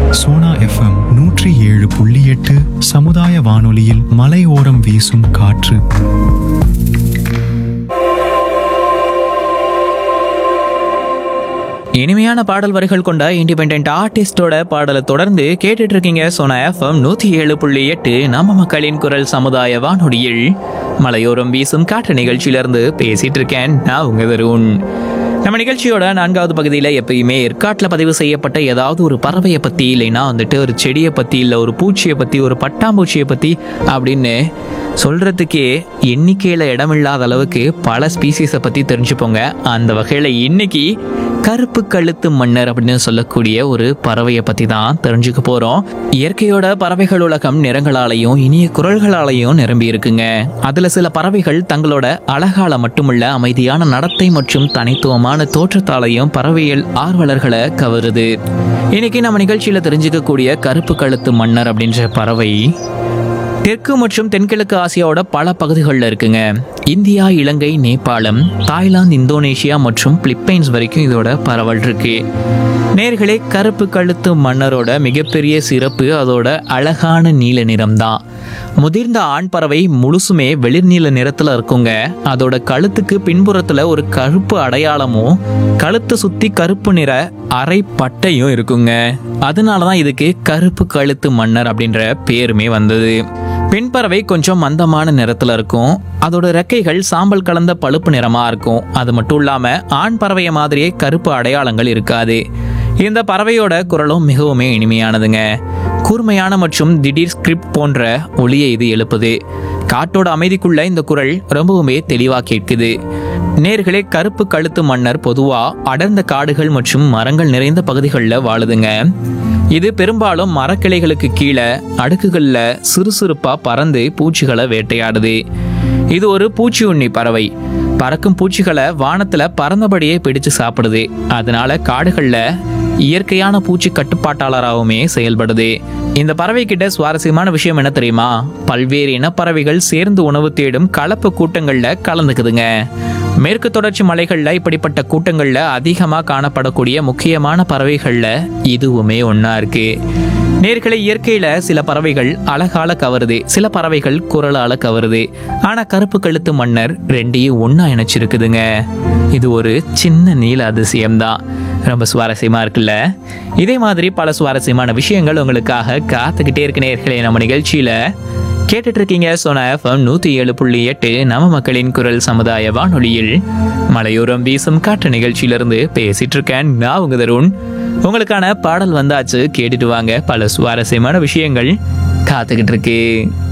Sona FM நூற்றி ஏழு புள்ளி எட்டு சமுதாய வானொலியில் மலையோரம் வீசும் காற்று இனிமையான பாடல் வரிகள் கொண்ட இண்டிபெண்ட் ஆர்டிஸ்டோட பாடலை தொடர்ந்து கேட்டுட்டு இருக்கீங்க சோனா எஃப்எம் நூத்தி ஏழு புள்ளி எட்டு நம்ம மக்களின் குரல் சமுதாய வானொலியில் மலையோரம் வீசும் காற்று நிகழ்ச்சியிலிருந்து பேசிட்டு இருக்கேன் நான் உங்க தருண் நம்ம நிகழ்ச்சியோட நான்காவது பகுதியில் எப்பயுமே ஏற்காட்டில் பதிவு செய்யப்பட்ட ஏதாவது ஒரு பறவையை பற்றி இல்லைன்னா வந்துட்டு ஒரு செடியை பற்றி இல்லை ஒரு பூச்சியை பற்றி ஒரு பட்டாம்பூச்சியை பற்றி அப்படின்னு சொல்கிறதுக்கே எண்ணிக்கையில் இடமில்லாத அளவுக்கு பல ஸ்பீசிஸை பற்றி தெரிஞ்சுப்போங்க அந்த வகையில் இன்னைக்கு கருப்பு கழுத்து மன்னர் அப்படின்னு சொல்லக்கூடிய ஒரு பறவையை பற்றி தான் தெரிஞ்சுக்க போகிறோம் இயற்கையோட பறவைகள் உலகம் நிறங்களாலையும் இனிய குரல்களாலையும் நிரம்பி இருக்குங்க அதில் சில பறவைகள் தங்களோட அழகால மட்டுமல்ல அமைதியான நடத்தை மற்றும் தனித்துவமான தோற்றத்தாலையும் பறவையியல் ஆர்வலர்களை கவருது இன்னைக்கு நம்ம நிகழ்ச்சியில் தெரிஞ்சுக்கக்கூடிய கருப்பு கழுத்து மன்னர் அப்படின்ற பறவை தெற்கு மற்றும் தென்கிழக்கு ஆசியாவோட பல பகுதிகளில் இருக்குங்க India Ilangai Nepal Thailand Indonesia மற்றும் பிலிப்பைன்ஸ் வரைக்கும் இதோட பரவல் இருக்கு நேர்களே கருப்பு கழுத்து மன்னரோட மிகப்பெரிய சிறப்பு அதோட அழகான நீல நிறம் தான் முதிர்ந்த ஆண் பறவை முழுசுமே வெளிர் நீல நிறத்துல இருக்குங்க அதோட கழுத்துக்கு பின்புறத்துல ஒரு கருப்பு அடையாளமும் கழுத்தை சுத்தி கருப்பு நிற அரை பட்டையும் இருக்குங்க அதனால தான் இதுக்கு கருப்பு கழுத்து மன்னர் அப்படின்ற பேருமே வந்தது பெண் பறவை கொஞ்சம் மந்தமான நிறத்துல இருக்கும் அதோட ரெக்கைகள் சாம்பல் கலந்த பழுப்பு நிறமா இருக்கும் அது மட்டும் இல்லாம ஆண் பறவைய மாதிரியே கருப்பு அடையாளங்கள் இருக்காது இந்த பறவையோட குரலும் மிகவுமே இனிமையானதுங்க கூர்மையான மற்றும் திடீர் ஸ்கிரிப்ட் போன்ற ஒளியை இது எழுப்புது காட்டோட அமைதிக்குள்ள இந்த குரல் ரொம்பவுமே தெளிவா கேட்குது நேர்களே கருப்பு கழுத்து மன்னர் பொதுவா அடர்ந்த காடுகள் மற்றும் மரங்கள் நிறைந்த பகுதிகளில் வாழுதுங்க இது பெரும்பாலும் மரக்கிளைகளுக்கு கீழே அடுக்குகளில் சுறுசுறுப்பா பறந்து பூச்சிகளை வேட்டையாடுது இது ஒரு பூச்சி உண்ணி பறவை பறக்கும் பூச்சிகளை வானத்துல பறந்தபடியே பிடிச்சு சாப்பிடுது அதனால காடுகள்ல இயற்கையான பூச்சி கட்டுப்பாட்டாளராகவுமே செயல்படுது இந்த பறவை கிட்ட சுவாரஸ்யமான விஷயம் என்ன தெரியுமா பல்வேறு இனப்பறவைகள் சேர்ந்து உணவு தேடும் கலப்பு கூட்டங்கள்ல கலந்துக்குதுங்க மேற்கு தொடர்ச்சி மலைகள்ல இப்படிப்பட்ட கூட்டங்கள்ல அதிகமா காணப்படக்கூடிய முக்கியமான பறவைகள்ல இதுவுமே ஒண்ணா இருக்கு நேர்களை இயற்கையில சில பறவைகள் அழகால கவருது சில பறவைகள் குரலால கவருது ஆனா கருப்பு கழுத்து மன்னர் ரெண்டையும் ஒண்ணா இணைச்சிருக்குதுங்க இது ஒரு சின்ன நீல அதிசயம்தான் ரொம்ப சுவாரஸ்யமா இருக்குல்ல இதே மாதிரி பல சுவாரஸ்யமான விஷயங்கள் உங்களுக்காக காத்துக்கிட்டே இருக்கு நேர்களே நம்ம நிகழ்ச்சியில கேட்டுட்டு இருக்கீங்க சோனா எஃப்எம் நூத்தி ஏழு புள்ளி எட்டு நம்ம மக்களின் குரல் சமுதாய வானொலியில் மலையோரம் வீசும் காற்று நிகழ்ச்சியிலிருந்து பேசிட்டு இருக்கேன் நான் உங்க தருண் உங்களுக்கான பாடல் வந்தாச்சு கேட்டுட்டு வாங்க பல சுவாரஸ்யமான விஷயங்கள் காத்துக்கிட்டு இருக்கு